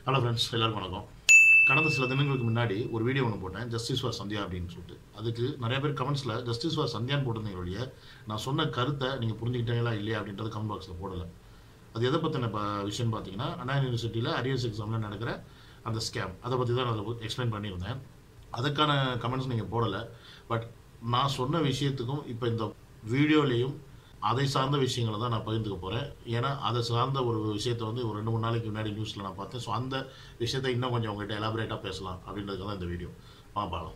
hello friends எல்லாருக்கும் வணக்கம் கடந்த சில தினங்களுக்கு முன்னாடி ஒரு வீடியோ ஒன்று போட்டேன் ஜஸ்டிஸ் ஃபார் சந்தியா அப்படின்னு சொல்லிட்டு அதுக்கு நிறைய பேர் கமெண்ட்ஸில் ஜஸ்டிஸ் ஃபார் சந்தியான்னு போட்டிருந்தீங்களுடைய நான் சொன்ன கருத்தை நீங்கள் புரிஞ்சுக்கிட்டீங்களா இல்லையா அப்படின்றது கமெண்ட் பாக்ஸில் போடலை அது எதை பற்றின ப விஷயம்னு பார்த்தீங்கன்னா அண்ணா யூனிவர்சிட்டியில் அரியர்ஸ் எக்ஸாமில் நடக்கிற அந்த ஸ்கேம் அதை பற்றி தான் நான் அதில் எக்ஸ்பிளைன் பண்ணியிருந்தேன் அதுக்கான கமெண்ட்ஸ் நீங்கள் போடலை பட் நான் சொன்ன விஷயத்துக்கும் இப்போ இந்த வீடியோலேயும் அதை சார்ந்த விஷயங்களை தான் நான் பகிர்ந்துக்க போகிறேன் ஏன்னா அதை சார்ந்த ஒரு விஷயத்தை வந்து ஒரு ரெண்டு மூணு நாளைக்கு முன்னாடி நியூஸில் நான் பார்த்தேன் ஸோ அந்த விஷயத்தை இன்னும் கொஞ்சம் உங்கள்கிட்ட எலாபரேட்டாக பேசலாம் அப்படின்றதுக்கு தான் இந்த வீடியோ பாப்பாலாம்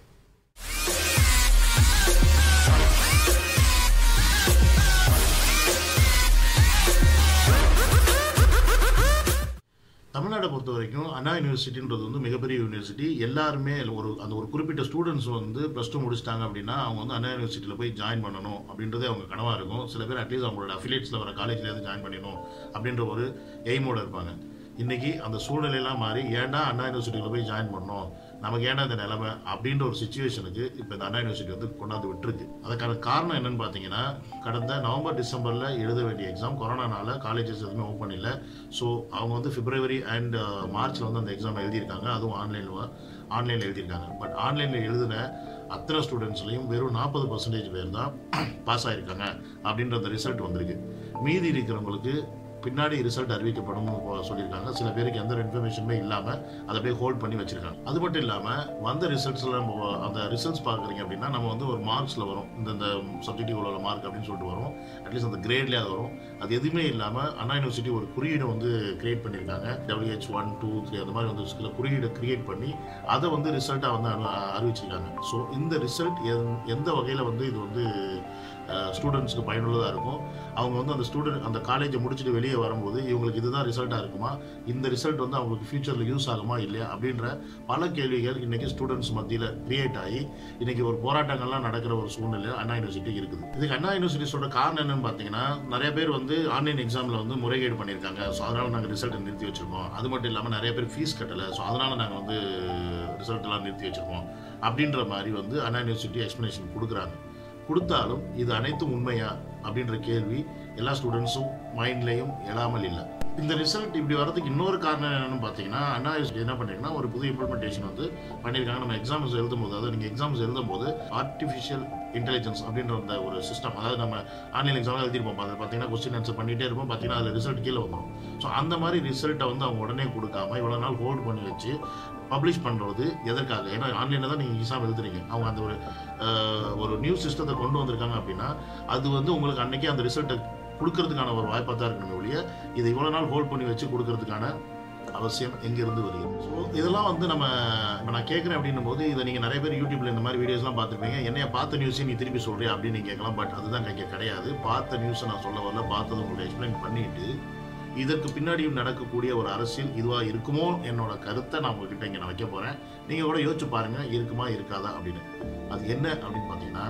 தமிழ்நாட்டை பொறுத்த வரைக்கும் அண்ணா யூனிவர்சிட்டின்றது வந்து மிகப்பெரிய யூனிவர்சிட்டி எல்லாருமே ஒரு அந்த ஒரு குறிப்பிட்ட ஸ்டூடெண்ட்ஸ் வந்து ப்ளஸ் டூ முடிச்சிட்டாங்க அப்படின்னா அவங்க வந்து அண்ணா யூனிவர்சிட்டியில் போய் ஜாயின் பண்ணணும் அப்படின்றதே அவங்க கனவாக இருக்கும் சில பேர் அட்லீஸ்ட் அவங்களோட அஃபிலியேட்ஸில் வர காலேஜ்லேருந்து ஜாயின் பண்ணிடணும் அப்படின்ற ஒரு எய்மோட இருப்பாங்க இன்னைக்கு அந்த சூழ்நிலையெல்லாம் மாறி ஏன்டா அண்ணா யூனிவர்சிட்டியில் போய் ஜாயின் பண்ணணும் நமக்கு ஏன்டா இந்த நிலைமை அப்படின்ற ஒரு சுச்சுவேஷனுக்கு இப்போ இந்த அண்ணா யூனிவர்சிட்டி வந்து கொண்டாந்து விட்டுருக்கு அதுக்கான காரணம் என்னன்னு பார்த்தீங்கன்னா கடந்த நவம்பர் டிசம்பரில் எழுத வேண்டிய எக்ஸாம் கொரோனானால காலேஜஸ் எதுவுமே ஓப்பன் இல்லை ஸோ அவங்க வந்து பிப்ரவரி அண்ட் மார்ச்சில் வந்து அந்த எக்ஸாம் எழுதியிருக்காங்க அதுவும் ஆன்லைனில் ஆன்லைனில் எழுதியிருக்காங்க பட் ஆன்லைனில் எழுதின அத்தனை ஸ்டூடெண்ட்ஸ்லையும் வெறும் நாற்பது பர்சன்டேஜ் பேர் தான் பாஸ் ஆகிருக்காங்க அப்படின்ற அந்த ரிசல்ட் வந்திருக்கு மீதி இருக்கிறவங்களுக்கு பின்னாடி ரிசல்ட் அறிவிக்கப்படும் சொல்லியிருக்காங்க சில பேருக்கு எந்த ஒரு இன்ஃபர்மேஷனுமே இல்லாமல் அதை அப்படியே ஹோல்ட் பண்ணி வச்சிருக்காங்க அது மட்டும் இல்லாமல் வந்த ரிசல்ட்ஸில் நம்ம அந்த ரிசல்ட்ஸ் பார்க்குறீங்க அப்படின்னா நம்ம வந்து ஒரு மார்க்ஸில் வரும் இந்த இந்த சப்ஜெக்டிவ் உள்ள மார்க் அப்படின்னு சொல்லிட்டு வரும் அட்லீஸ்ட் அந்த கிரேட்லேயே அது வரும் அது எதுவுமே இல்லாமல் அண்ணா யூனிவர்சிட்டி ஒரு குறியீடு வந்து கிரியேட் பண்ணியிருக்காங்க டபிள்யூஹெச் ஒன் டூ த்ரீ அந்த மாதிரி வந்து சில குறியீடை கிரியேட் பண்ணி அதை வந்து ரிசல்ட்டாக வந்து அனு- அறிவிச்சிருக்காங்க ஸோ இந்த ரிசல்ட் எந்த வகையில் வந்து இது வந்து ஸ்டூடெண்ட்ஸ்க்கு பயனுள்ளதாக இருக்கும் அவங்க வந்து அந்த ஸ்டூடெண்ட் அந்த காலேஜை முடிச்சுட்டு வெளியே வரும்போது இவங்களுக்கு இதுதான் ரிசல்ட்டாக இருக்குமா இந்த ரிசல்ட் வந்து அவங்களுக்கு ஃபியூச்சரில் யூஸ் ஆகுமா இல்லையா அப்படின்ற பல கேள்விகள் இன்னைக்கு ஸ்டூடெண்ட்ஸ் மத்தியில் கிரியேட் ஆகி இன்னைக்கு ஒரு போராட்டங்கள்லாம் நடக்கிற ஒரு சூழ்நிலை அண்ணா யூனிவர்சிட்டி இருக்குது இதுக்கு அண்ணா யூனிவர்சிட்டி சொல்ற காரணம் என்னன்னு பார்த்தீங்கன்னா நிறைய பேர் வந்து ஆன்லைன் எக்ஸாமில் வந்து முறைகேடு பண்ணியிருக்காங்க ஸோ அதனால நாங்கள் ரிசல்ட்டை நிறுத்தி வச்சிருக்கோம் அது மட்டும் இல்லாமல் நிறைய பேர் ஃபீஸ் கட்டலை ஸோ அதனால நாங்கள் வந்து ரிசல்ட் எல்லாம் நிறுத்தி வச்சிருக்கோம் அப்படின்ற மாதிரி வந்து அண்ணா யூனிவர்சிட்டி எக்ஸ்பிளனேஷன் கொடுக்குறாங்க கொடுத்தாலும் இது அனைத்தும் உண்மையா அப்படின்ற கேள்வி எல்லா ஸ்டூடெண்ட்ஸும் மைண்ட்லேயும் எழாமல் இல்லை இந்த ரிசல்ட் இப்படி வரதுக்கு இன்னொரு காரணம் என்னன்னு பார்த்தீங்கன்னா அண்ணா யூனிவர்சிட்டி என்ன பண்ணிருக்குன்னா ஒரு புது இம்ப்ளிமெண்டேஷன் வந்து பண்ணியிருக்காங்க நம்ம எக்ஸாம்ஸ் எழுதும்போது அதாவது நீங்கள் எக்ஸாம்ஸ் எழுதும்போது ஆர்டிஃபிஷியல் இன்டெலிஜென்ஸ் அப்படின்ற அந்த ஒரு சிஸ்டம் அதாவது நம்ம ஆன்லைன் எக்ஸாம் எழுதிருப்போம் அதில் பார்த்தீங்கன்னா கொஸ்டின் ஆன்சர் பண்ணிட்டே இருப்போம் பார்த்தீங்கன்னா அதில் ரிசல்ட் கீழே வந்துடும் ஸோ அந்த மாதிரி ரிசல்ட்டை வந்து அவங்க உடனே கொடுக்காம இவ்வளோ நாள் ஹோல்ட் பண்ணி வச்சு பப்ளிஷ் பண்ணுறது எதற்காக ஏன்னா ஆன்லைனில் தான் நீங்கள் எக்ஸாம் எழுதுறீங்க அவங்க அந்த ஒரு அஹ், ஒரு நியூ சிஸ்டத்தை கொண்டு வந்திருக்காங்க அப்படின்னா அது வந்து உங்களுக்கு அன்னைக்கே அந்த ரிசல்ட்டை கொடுக்கறதுக்கான ஒரு வாய்ப்பாக தான் இருக்கணும் ஒழிய இதை இவ்வளோ நாள் ஹோல்ட் பண்ணி வச்சு கொடுக்கறதுக்கான அவசியம் எங்கிருந்து வருகிறது ஸோ இதெல்லாம் வந்து நம்ம இப்போ நான் கேட்குறேன் அப்படின்னும் போது இதை நீங்கள் நிறைய பேர் யூடியூப்ல இந்த மாதிரி வீடியோஸ்லாம் பார்த்துருப்பீங்க என்னைய பார்த்த நியூஸை நீ திருப்பி சொல்றியா அப்படின்னு நீங்கள் கேட்கலாம் பட் அதுதான் இங்கே கிடையாது பார்த்த நியூஸை நான் சொல்ல வரல பார்த்ததை உங்களுக்கு எக்ஸ்பிளைன் பண்ணிட்டு இதற்கு பின்னாடியும் நடக்கக்கூடிய ஒரு அரசியல் இதுவாக இருக்குமோ என்னோட கருத்தை நான் உங்ககிட்ட இங்கே நான் வைக்க போகிறேன் நீங்கள் கூட யோசிச்சு பாருங்க இருக்குமா இருக்காதா அப்படின்னு அது என்ன அப்படின்னு பார்த்தீங்கன்னா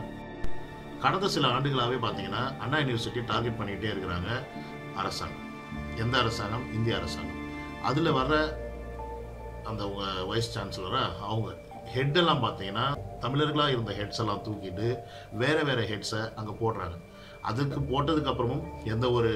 கடந்த சில ஆண்டுகளாகவே பார்த்தீங்கன்னா அண்ணா யூனிவர்சிட்டி டார்கெட் பண்ணிக்கிட்டே இருக்கிறாங்க அரசாங்கம் எந்த அரசாங்கம் இந்திய அரசாங்கம் அதில் வர்ற அந்த வைஸ் சான்சலரா அவங்க ஹெட் எல்லாம் பார்த்தீங்கன்னா தமிழர்களாக இருந்த ஹெட்ஸ் எல்லாம் தூக்கிட்டு வேற வேற ஹெட்ஸை அங்கே போடுறாங்க அதுக்கு போட்டதுக்கு அப்புறமும் எந்த ஒரு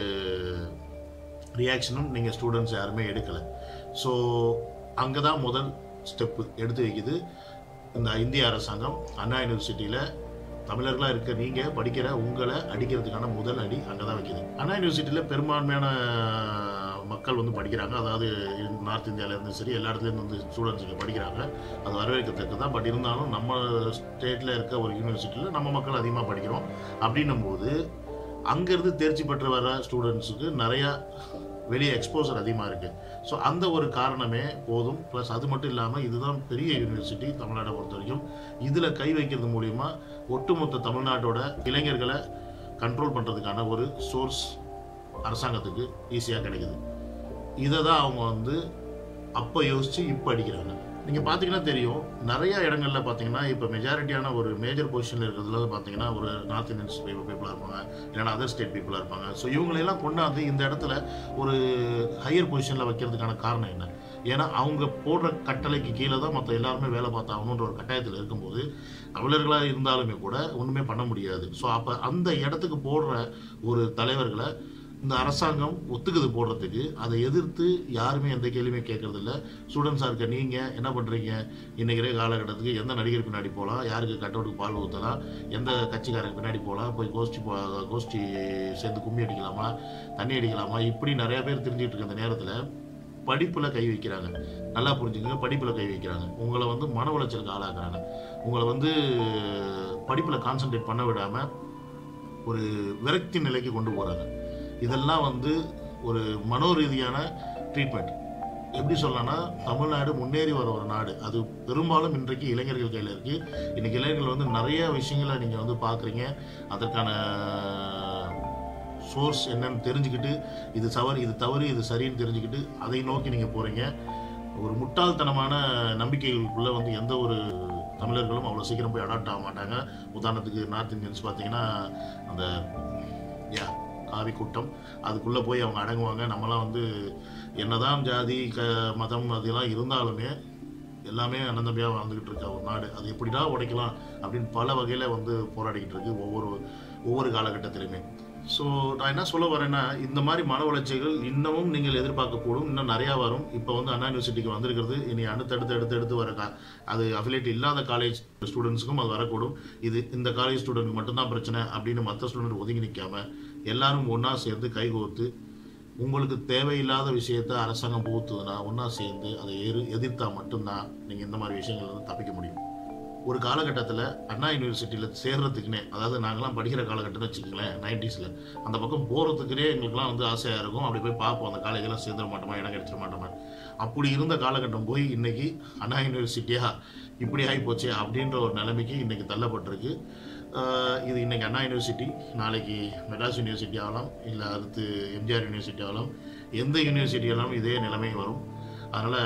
ரியாக்ஷனும் நீங்கள் ஸ்டூடெண்ட்ஸ் யாருமே எடுக்கலை ஸோ அங்கே தான் முதல் ஸ்டெப்பு எடுத்து வைக்குது இந்த இந்திய அரசாங்கம் அண்ணா யூனிவர்சிட்டியில் தமிழர்களாக இருக்க நீங்கள் படிக்கிற உங்களை அடிக்கிறதுக்கான முதல் அடி அங்கே தான் வைக்குது அண்ணா யூனிவர்சிட்டியில் பெரும்பான்மையான மக்கள் வந்து படிக்கிறாங்க அதாவது நார்த் இந்தியாவிலேருந்து சரி எல்லா இடத்துலேருந்து வந்து ஸ்டூடெண்ட்ஸ் இங்கே படிக்கிறாங்க அது வரவேற்கத்தக்க தான் பட் இருந்தாலும் நம்ம ஸ்டேட்டில் இருக்க ஒரு யூனிவர்சிட்டியில் நம்ம மக்கள் அதிகமாக படிக்கிறோம் அப்படின்னும் போது அங்கேருந்து தேர்ச்சி பெற்று வர ஸ்டூடெண்ட்ஸுக்கு நிறையா வெளியே எக்ஸ்போசர் அதிகமாக இருக்குது ஸோ அந்த ஒரு காரணமே போதும் ப்ளஸ் அது மட்டும் இல்லாமல் இதுதான் பெரிய யூனிவர்சிட்டி தமிழ்நாட்டை பொறுத்த வரைக்கும் இதில் கை வைக்கிறது மூலிமா ஒட்டுமொத்த தமிழ்நாட்டோட இளைஞர்களை கண்ட்ரோல் பண்ணுறதுக்கான ஒரு சோர்ஸ் அரசாங்கத்துக்கு ஈஸியாக கிடைக்குது இதை தான் அவங்க வந்து அப்போ யோசித்து இப்போ அடிக்கிறாங்க நீங்கள் பார்த்தீங்கன்னா தெரியும் நிறைய இடங்கள்ல பார்த்தீங்கன்னா இப்போ மெஜாரிட்டியான ஒரு மேஜர் பொசிஷனில் இருக்கிறதுல பார்த்தீங்கன்னா ஒரு நார்த் இந்தியன்ஸ் பீப்புளாக இருப்பாங்க இல்லைன்னா அதர் ஸ்டேட் பீப்புளாக இருப்பாங்க ஸோ இவங்களெல்லாம் கொண்டாந்து இந்த இடத்துல ஒரு ஹையர் பொசிஷனில் வைக்கிறதுக்கான காரணம் என்ன ஏன்னா அவங்க போடுற கட்டளைக்கு கீழே தான் மற்ற எல்லாருமே வேலை பார்த்தாகணுன்ற ஒரு கட்டாயத்தில் இருக்கும்போது தமிழர்களாக இருந்தாலுமே கூட ஒன்றுமே பண்ண முடியாது ஸோ அப்போ அந்த இடத்துக்கு போடுற ஒரு தலைவர்களை இந்த அரசாங்கம் ஒத்துக்குது போடுறதுக்கு அதை எதிர்த்து யாருமே எந்த கேள்வியுமே கேட்கறது இல்ல ஸ்டூடெண்ட்ஸாக இருக்க நீங்கள் என்ன பண்ணுறீங்க இன்றைக்கி இருக்க காலகட்டத்துக்கு எந்த நடிகர் பின்னாடி போகலாம் யாருக்கு கட்டவுட்டுக்கு பால் ஊற்றலாம் எந்த கட்சிக்காரங்க பின்னாடி போகலாம் போய் கோஷ்டி போ கோஷ்டி சேர்ந்து கும்மி அடிக்கலாமா தண்ணி அடிக்கலாமா இப்படி நிறைய பேர் தெரிஞ்சுட்டு இருக்க அந்த நேரத்தில் படிப்பில் கை வைக்கிறாங்க நல்லா புரிஞ்சுங்க படிப்பில் கை வைக்கிறாங்க உங்களை வந்து மன உளைச்சலுக்கு ஆளாக்குறாங்க உங்களை வந்து படிப்பில் கான்சென்ட்ரேட் பண்ண விடாமல் ஒரு விரக்தி நிலைக்கு கொண்டு போகிறாங்க இதெல்லாம் வந்து ஒரு மனோ ரீதியான ட்ரீட்மெண்ட் எப்படி சொல்லலாம்னா தமிழ்நாடு முன்னேறி வர ஒரு நாடு அது பெரும்பாலும் இன்றைக்கு இளைஞர்கள் கையில் இருக்கு இன்னைக்கு இளைஞர்கள் வந்து நிறைய விஷயங்களை நீங்கள் வந்து பார்க்குறீங்க அதற்கான சோர்ஸ் என்னன்னு தெரிஞ்சுக்கிட்டு இது சவறு இது தவறு இது சரின்னு தெரிஞ்சுக்கிட்டு அதை நோக்கி நீங்கள் போகிறீங்க ஒரு முட்டாள்தனமான நம்பிக்கைகளுக்குள்ள வந்து எந்த ஒரு தமிழர்களும் அவ்வளோ சீக்கிரம் போய் அடாப்ட் ஆக மாட்டாங்க உதாரணத்துக்கு நார்த் இந்தியன்ஸ் பார்த்தீங்கன்னா அந்த யா காவி கூட்டம் அதுக்குள்ளே போய் அவங்க அடங்குவாங்க நம்மலாம் வந்து என்னதான் ஜாதி க மதம் அதெல்லாம் இருந்தாலுமே எல்லாமே அனந்தமையாக வாழ்ந்துக்கிட்டு இருக்க ஒரு நாடு அது எப்படிடா உடைக்கலாம் அப்படின்னு பல வகையில் வந்து போராடிக்கிட்டு இருக்கு ஒவ்வொரு ஒவ்வொரு காலகட்டத்திலுமே ஸோ நான் என்ன சொல்ல வரேன்னா இந்த மாதிரி மன உளைச்சல்கள் இன்னமும் நீங்கள் எதிர்பார்க்கக்கூடும் இன்னும் நிறையா வரும் இப்போ வந்து அண்ணா யூனிவர்சிட்டிக்கு வந்திருக்கிறது இனி அடுத்தடுத்து அடுத்து அடுத்து வர கா- அது அஃபிலேட் இல்லாத காலேஜ் ஸ்டூடெண்ட்ஸுக்கும் அது வரக்கூடும் இது இந்த காலேஜ் ஸ்டூடெண்ட் மட்டும்தான் பிரச்சனை அப்படின்னு மற்ற ஸ்டூடெண்ட் ஒதுங்கி நிற்காம எல்லாரும் ஒன்றா சேர்ந்து கைகோர்த்து உங்களுக்கு தேவையில்லாத விஷயத்த அரசாங்கம் புகுத்துதுன்னா ஒன்றா சேர்ந்து அதை எரு எதிர்த்தா மட்டும்தான் நீங்கள் இந்த மாதிரி விஷயங்கள்ல இருந்து தப்பிக்க முடியும் ஒரு காலகட்டத்தில் அண்ணா யூனிவர்சிட்டியில் சேர்றதுக்குனே அதாவது நாங்களாம் படிக்கிற காலகட்டம்னு வச்சுக்கோங்களேன் நைன்டிஸில் அந்த பக்கம் போகிறதுக்குனே எங்களுக்குலாம் வந்து ஆசையாக இருக்கும் அப்படி போய் பார்ப்போம் அந்த காலேஜெல்லாம் சேர்ந்துட மாட்டோமா இடம் கிடைச்சிட மாட்டோமா அப்படி இருந்த காலகட்டம் போய் இன்னைக்கு அண்ணா யூனிவர்சிட்டியா இப்படி ஆகி போச்சு அப்படின்ற ஒரு நிலைமைக்கு இன்னைக்கு தள்ளப்பட்டிருக்கு ஆஹ் இது இன்னைக்கு அண்ணா யூனிவர்சிட்டி நாளைக்கு மெட்ராஸ் யூனிவர்சிட்டி ஆகலாம் இல்லை அடுத்து எம்ஜிஆர் யூனிவர்சிட்டி ஆகலாம் எந்த யூனிவர்சிட்டி ஆகலாம் இதே நிலைமை வரும் அதனால்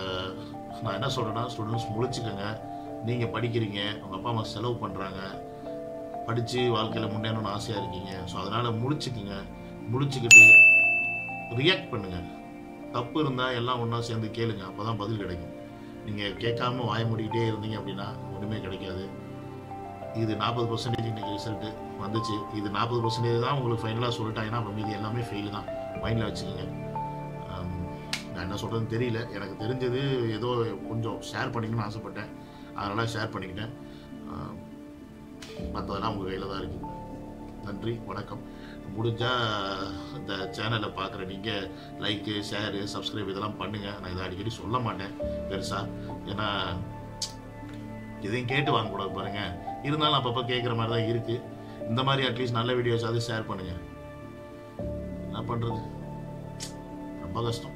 நான் என்ன சொல்கிறேன்னா ஸ்டூடெண்ட்ஸ் முழிச்சுக்கோங்க நீங்கள் படிக்கிறீங்க உங்கள் அப்பா அம்மா செலவு பண்ணுறாங்க படித்து வாழ்க்கையில் முன்னேறணும்னு ஆசையாக இருக்கீங்க ஸோ அதனால் முழிச்சுக்குங்க முழிச்சுக்கிட்டு ரியாக்ட் பண்ணுங்க தப்பு இருந்தால் எல்லாம் ஒன்றா சேர்ந்து கேளுங்க அப்போ தான் பதில் கிடைக்கும் நீங்கள் கேட்காம வாய மூடிக்கிட்டே இருந்தீங்க அப்படின்னா ஒன்றுமே கிடைக்காது இது நாற்பது பர்சன்டேஜ் இன்னைக்கு ரிசல்ட்டு வந்துச்சு இது நாற்பது பர்சன்டேஜ் தான் உங்களுக்கு ஃபைனலாக சொல்லிட்டாங்கன்னா அப்போ மீதி எல்லாமே ஃபெயில் தான் மைண்டில் வச்சுக்கோங்க ஆம், நான் என்ன சொல்கிறதுன்னு தெரியல எனக்கு தெரிஞ்சது ஏதோ கொஞ்சம் ஷேர் பண்ணிக்கணும்னு ஆசைப்பட்டேன் அதனால் ஷேர் பண்ணிக்கிட்டேன் ஆம், மற்றதெல்லாம் உங்கள் கையில் தான் இருக்குது நன்றி வணக்கம் முடிஞ்சால் இந்த சேனலை பார்க்குற நீங்கள் லைக்கு ஷேரு சப்ஸ்கிரைப் இதெல்லாம் பண்ணுங்கள் நான் இதை அடிக்கடி சொல்ல மாட்டேன் பெருசாக ஏன்னா இதையும் கேட்டு வாங்கக்கூடாது பாருங்க இருந்தாலும் அப்பப்போ கேட்குற மாதிரி தான் இருக்குது இந்த மாதிரி அட்லீஸ்ட் நல்ல வீடியோஸாவது ஷேர் பண்ணுங்கள் என்ன பண்ணுறது ரொம்ப கஷ்டம்